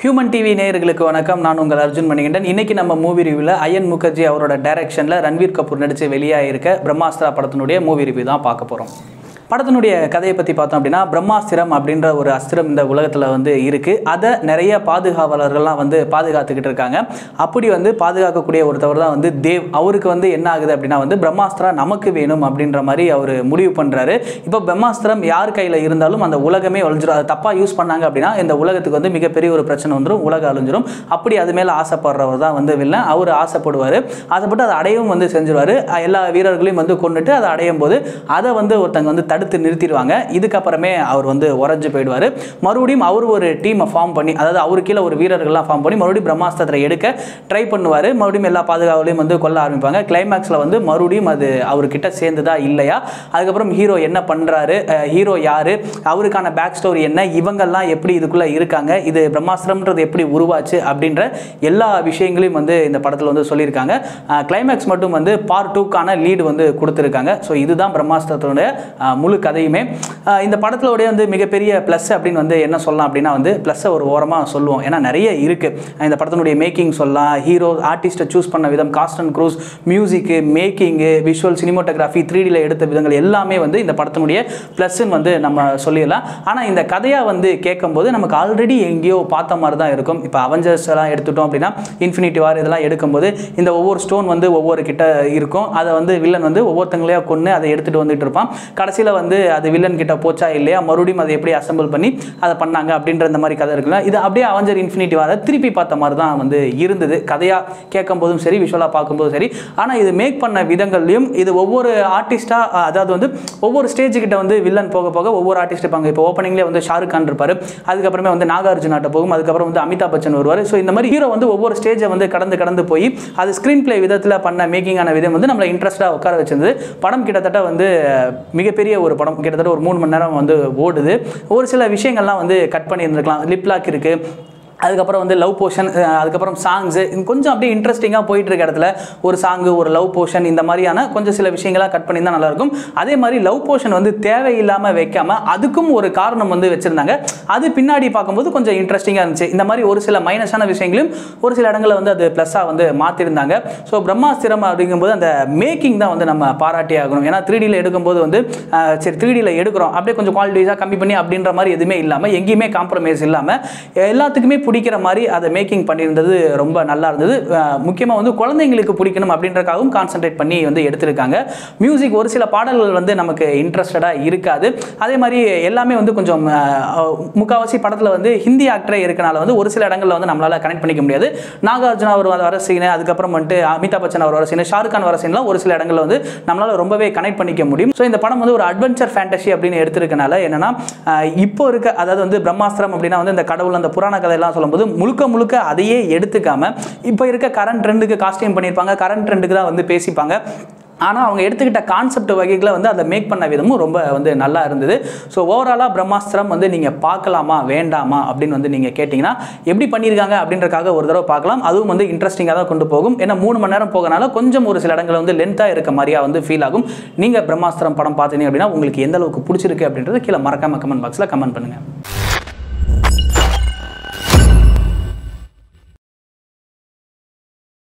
human TV நேயர்களுக்கு வணக்கம் நான் உங்கள் அர்ஜுன் மணிகண்டன் இன்னைக்கு நம்ம மூவி ரிவ்யூவில் அயன் முகர்ஜி அவரோட டைரக்ஷனில் ரன்வீர் கபூர் நடித்து வெளியாகிருக்க பிரம்மாஸ்திரா படத்தினுடைய மூவி ரிவ்யூ தான் பார்க்க போகிறோம் படத்தினுடைய கதையை பற்றி பார்த்தோம் அப்படின்னா பிரம்மாஸ்திரம் அப்படின்ற ஒரு அஸ்திரம் இந்த உலகத்தில் வந்து இருக்குது அதை நிறைய பாதுகாவலர்கள்லாம் வந்து பாதுகாத்துக்கிட்டு இருக்காங்க அப்படி வந்து பாதுகாக்கக்கூடிய ஒருத்தவர் தான் வந்து தேவ் அவருக்கு வந்து என்ன ஆகுது அப்படின்னா வந்து பிரம்மாஸ்திரா நமக்கு வேணும் அப்படின்ற மாதிரி அவர் முடிவு பண்ணுறாரு இப்போ பிரம்மாஸ்திரம் யார் கையில் இருந்தாலும் அந்த உலகமே அழிஞ்சிரும் அதை தப்பாக யூஸ் பண்ணாங்க அப்படின்னா இந்த உலகத்துக்கு வந்து மிகப்பெரிய ஒரு பிரச்சனை வந்துடும் உலகம் அழிஞ்சிரும் அப்படி அது மேலே ஆசைப்படுறவர் தான் வந்து வில்லன் அவர் ஆசைப்படுவார் ஆசைப்பட்டு அதை அடையவும் வந்து செஞ்சிருவார் எல்லா வீரர்களையும் வந்து கொண்டுட்டு அதை அடையும் போது அதை வந்து ஒருத்தங்க வந்து தடுத்து நிறுத்திடுவாங்க இதுக்கப்புறமே அவர் வந்து உறைஞ்சு போயிடுவார் மறுபடியும் அவர் ஒரு டீமை ஃபார்ம் பண்ணி அதாவது அவரு கீழே ஒரு வீரர்கள்லாம் ஃபார்ம் பண்ணி மறுபடியும் பிரம்மாஸ்திரத்தை எடுக்க ட்ரை பண்ணுவார் மறுபடியும் எல்லா பாதுகாவலையும் வந்து கொல்ல ஆரம்பிப்பாங்க கிளைமேக்ஸில் வந்து மறுபடியும் அது அவர்கிட்ட சேர்ந்துதா இல்லையா அதுக்கப்புறம் ஹீரோ என்ன பண்ணுறாரு ஹீரோ யார் அவருக்கான பேக் ஸ்டோரி என்ன இவங்கெல்லாம் எப்படி இதுக்குள்ளே இருக்காங்க இது பிரம்மாஸ்திரம்ன்றது எப்படி உருவாச்சு அப்படின்ற எல்லா விஷயங்களையும் வந்து இந்த படத்தில் வந்து சொல்லியிருக்காங்க கிளைமேக்ஸ் மட்டும் வந்து பார்ட் டூக்கான லீடு வந்து கொடுத்துருக்காங்க ஸோ இதுதான் பிரம்மாஸ்திரத்தினுடைய அஹ், முழு கதையுமே அஹ், இந்த படத்திலோடைய வந்து மிகப்பெரிய ப்ளஸ் அப்படின்னு வந்து என்ன சொல்லலாம் அப்படின்னா வந்து ப்ளஸ்ஸை ஒரு ஓரமாக சொல்லுவோம் ஏன்னா நிறைய இருக்குது இந்த படத்தினுடைய மேக்கிங் சொல்லலாம் ஹீரோ ஆர்டிஸ்ட்டை சூஸ் பண்ண விதம் cast and crews music making visual cinematography three டியில் எடுத்த விதங்கள் எல்லாமே வந்து இந்த படத்தினுடைய ப்ளஸ்ன்னு வந்து நம்ம சொல்லிடலாம் ஆனால் இந்த கதையாக வந்து கேட்கும்போது நமக்கு ஆல்ரெடி எங்கேயோ பார்த்த மாதிரி தான் இருக்கும் இப்போ அவெஞ்சர்ஸ் எல்லாம் எடுத்துட்டோம் அப்படின்னா இன்ஃபினிட்டி வார் இதெல்லாம் எடுக்கும்போது இந்த ஒவ்வொரு ஸ்டோன் வந்து ஒவ்வொரு கிட்ட இருக்கும் அதை வந்து வில்லன் வந்து ஒவ்வொருத்தங்களையா கொன்று அதை எடுத்துகிட்டு வந்துட்டு இருப்பான் கடைசியில் வந்து அது வில்லன் கிட்ட போச்சா இல்லையா மறுபடியும் அதை எப்படி அசம்பிள் பண்ணி அதை பண்ணாங்க அப்படின்ற இந்த மாதிரி கதை இருக்குல்ல இது அப்படியே அவெஞ்சர் இன்ஃபினிட்டி வார திருப்பி பார்த்த மாதிரி தான் வந்து இருந்தது கதையாக கேட்கும் போதும் சரி விஷுவலாக பார்க்கும்போதும் சரி ஆனால் இது மேக் பண்ண விதங்கள்லையும் இது ஒவ்வொரு ஆர்டிஸ்ட்டாக அதாவது வந்து ஒவ்வொரு ஸ்டேஜ் கிட்ட வந்து வில்லன் போக போக ஒவ்வொரு ஆர்டிஸ்ட் இருப்பாங்க இப்போ ஓப்பனிங்லேயே வந்து ஷாருக் கான் இருப்பார் அதுக்கப்புறமே வந்து நாகார்ஜுனாட்ட போகும் அதுக்கப்புறம் வந்து அமிதாப் பச்சன் வருவார் ஸோ இந்த மாதிரி ஹீரோ வந்து ஒவ்வொரு ஸ்டேஜை வந்து கடந்து கடந்து போய் அது ஸ்க்ரீன் பிளே விதத்தில் பண்ண மேக்கிங்கான விதம் வந்து நம்மளை இன்ட்ரெஸ்ட்டாக உட்கார வச்சிருந்தது படம் கிட்டத்தட்ட வந்து மிகப்பெரிய ஒரு படம் கிட்டத்தட்ட ஒரு மூணு மணி நேரம் வந்து ஓடுது ஒரு சில விஷயங்கள்லாம் வந்து கட் பண்ணியிருந்திருக்கலாம் லிப்லாக் இருக்குது அதுக்கப்புறம் வந்து லவ் போர்ஷன் அதுக்கப்புறம் சாங்ஸு கொஞ்சம் அப்படியே இன்ட்ரெஸ்டிங்காக போயிட்டு இருக்க இடத்துல ஒரு சாங்கு ஒரு லவ் போர்ஷன் இந்த மாதிரியான கொஞ்சம் சில விஷயங்களாக கட் பண்ணி தான் நல்லாயிருக்கும் அதே மாதிரி லவ் போர்ஷன் வந்து தேவையில்லாமல் வைக்காம அதுக்கும் ஒரு காரணம் வந்து வச்சுருந்தாங்க அது பின்னாடி பார்க்கும்போது கொஞ்சம் இன்ட்ரெஸ்டிங்காக இருந்துச்சு இந்த மாதிரி ஒரு சில மைனஸான விஷயங்களையும் ஒரு சில இடங்களில் வந்து அது ப்ளஸ்ஸாக வந்து மாற்றிருந்தாங்க ஸோ பிரம்மாஸ்திரம் அப்படிங்கும்போது அந்த மேக்கிங் தான் வந்து நம்ம பாராட்டி ஆகணும் ஏன்னா த்ரீ டியில் எடுக்கும்போது வந்து அஹ், சரி த்ரீ டியில் எடுக்கிறோம் அப்படியே கொஞ்சம் குவாலிட்டிஸாக கம்மி பண்ணி அப்படின்ற மாதிரி எதுவுமே இல்லாமல் எங்கேயுமே காம்ப்ரமைஸ் இல்லாமல் எல்லாத்துக்குமே பிடிக்கிற மாதிரி அதை மேக்கிங் பண்ணியிருந்தது ரொம்ப நல்லா இருந்தது முக்கியமாக வந்து குழந்தைங்களுக்கு பிடிக்கணும் அப்படின்றக்காகவும் கான்சென்ட்ரேட் பண்ணி வந்து எடுத்திருக்காங்க மியூசிக் ஒரு சில பாடல்கள் வந்து நமக்கு இன்ட்ரெஸ்டடாக இருக்காது அதே மாதிரி எல்லாமே வந்து கொஞ்சம் அஹ், முக்காவாசி படத்தில் வந்து ஹிந்தி ஆக்டரே இருக்கனால வந்து ஒரு சில இடங்களில் வந்து நம்மளால் கனெக்ட் பண்ணிக்க முடியாது நாகார்ஜுனா அவர் வர சீனு அதுக்கப்புறம் வந்துட்டு அமிதாப் பச்சன் அவர் வர சீனு ஷாருக் கான் வர சீன்லாம் ஒரு சில இடங்களில் வந்து நம்மளால் ரொம்பவே கனெக்ட் பண்ணிக்க முடியும் ஸோ இந்த படம் வந்து ஒரு அட்வென்ச்சர் ஃபேண்டசி அப்படின்னு எடுத்திருக்கனால என்னன்னா அஹ், இப்போ இருக்க அதாவது வந்து பிரம்மாஸ்திரம் அப்படின்னா வந்து இந்த கடவுள் அந்த புராண கதையெல்லாம் சொல்லும்போது முழுக்க முழுக்க அதையே எடுத்துக்காம இப்போ இருக்க கரண்ட் ட்ரெண்டுக்கு காஸ்டியூம் பண்ணியிருப்பாங்க கரண்ட் ட்ரெண்டுக்கு தான் வந்து பேசிப்பாங்க ஆனால் அவங்க எடுத்துக்கிட்ட கான்செப்ட் வகைகளை வந்து அதை மேக் பண்ண விதமும் ரொம்ப வந்து நல்லா இருந்தது ஸோ ஓவராலாக பிரம்மாஸ்திரம் வந்து நீங்கள் பார்க்கலாமா வேண்டாமா அப்படின்னு வந்து நீங்கள் கேட்டிங்கன்னா எப்படி பண்ணியிருக்காங்க அப்படின்றக்காக ஒரு தடவை பார்க்கலாம் அதுவும் வந்து இன்ட்ரெஸ்டிங்காக தான் கொண்டு போகும் ஏன்னா மூணு மணி நேரம் போகனால கொஞ்சம் ஒரு சில இடங்கள் வந்து லென்த்தாக இருக்க மாதிரியா வந்து ஃபீல் ஆகும் நீங்கள் பிரம்மாஸ்திரம் படம் பார்த்தீங்க அப்படின்னா உங்களுக்கு எந்த அளவுக்கு பிடிச்சிருக்கு அப்படின்றது கீழே மறக்காம கமெண்ட் பாக்ஸில் கமெண்ட் பண்ணுங்கள்